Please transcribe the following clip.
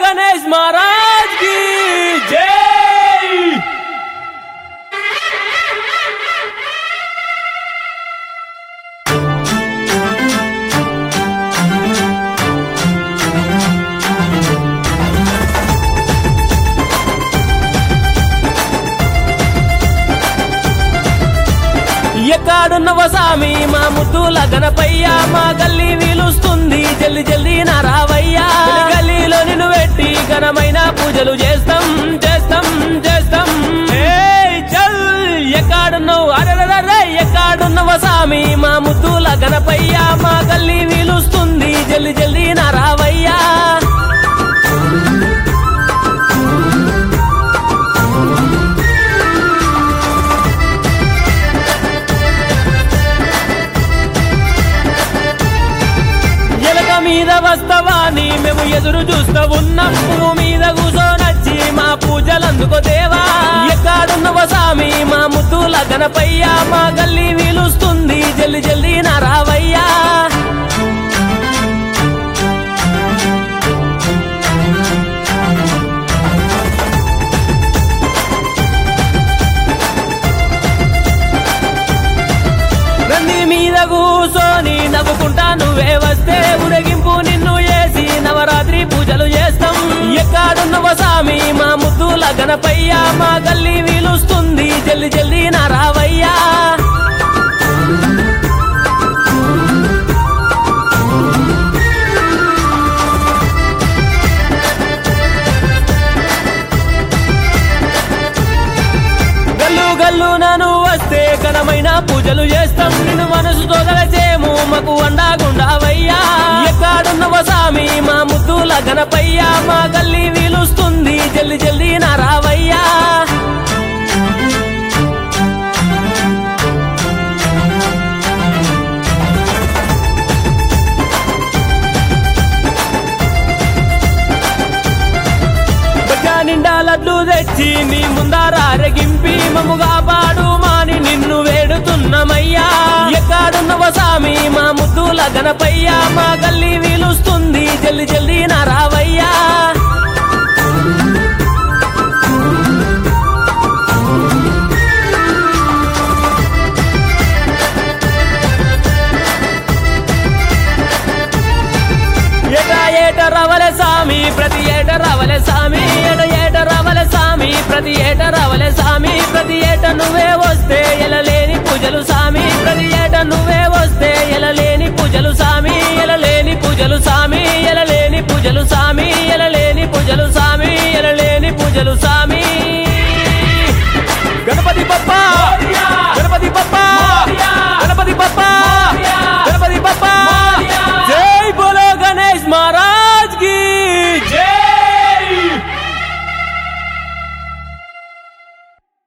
गणेश महाराज की जय ఎక్కడున్నవ సామి మా ముద్దుల గణపయ్య మా గల్లీ వీలుస్తుంది జల్ది జల్ది నా రావయ్యా గల్లీ గల్లీలో నిన్ను పెట్టి ఘనమైన పూజలు చేస్తాం చేస్తాం చేస్తాం ఏయ్ చల్ ఎక్కడున్నావు అరెరరే ఎక్కడున్నవ సామి మా ముద్దుల గణపయ్య మా గల్లీ వీలుస్తుంది జల్ది జల్ది నా రావయ్యా ఎలక మీద వస్తవాని మేము ఎదురు చూస్తూ ఉన్నాం పువ్వు మీద కూసోనొచ్చి మా పూజలు అందుకో దేవా ఎక్కడున్నవ సామి మా ముద్దుల గణపయ్య మా గల్లీ వీలుస్తుంది జల్ది జల్ది నా రావయ్యా నంది మీద కూసోని నవ్వుకుంటా నువ్వే వస్తే ఊరేగింపు నిన్ను వేసి నవరాత్రి పూజలు చేస్తాం ఎక్కడున్నవ సామి మా ముద్దుల గణపయ్య మా గల్లీ వీలుస్తుంది జల్ది జల్ది నా రావయ్యా గల్లు గల్లు నన్ను వస్తే ఘనమైన పూజలు చేస్తాం నిన్ను మనసుతో గలచేము మాకు అండాగుండావయ్యా ఎక్కడున్నవ సామి మా ముద్దుల గణపయ్య మా గల్లీ వీలుస్తుంది జల్ది జల్ది నా రావయ్యా బజా నిండా లడ్లు తెచ్చి నీ ముందారెగింపి మమ్ముగా పాడు మాని నిన్ను వేడుతున్నమయ్యా ఎక్కడున్నవ సామి మా ముద్దుల గణపయ్య మా గల్లీ వీలుస్తుంది జల్ది జల్ది నా రావయ్యా ఏట ఏట రవల సామి ప్రతి ఏట రవల సామి ఏట ఏట రవల సామి ప్రతి ఏట రవల సామి ప్రతి ఏట నువ్వే వస్తే ఎలలేని పూజలు సామి ప్రతి ఏట నువ్వే వస్తే ఎలలేని పూజలు సామి ఎలలేని పూజలు సామి ఎలలేని పూజలు సామి ఎలలేని పూజలు సామి ఎలలేని పూజలు సామి గణపతి బప్పా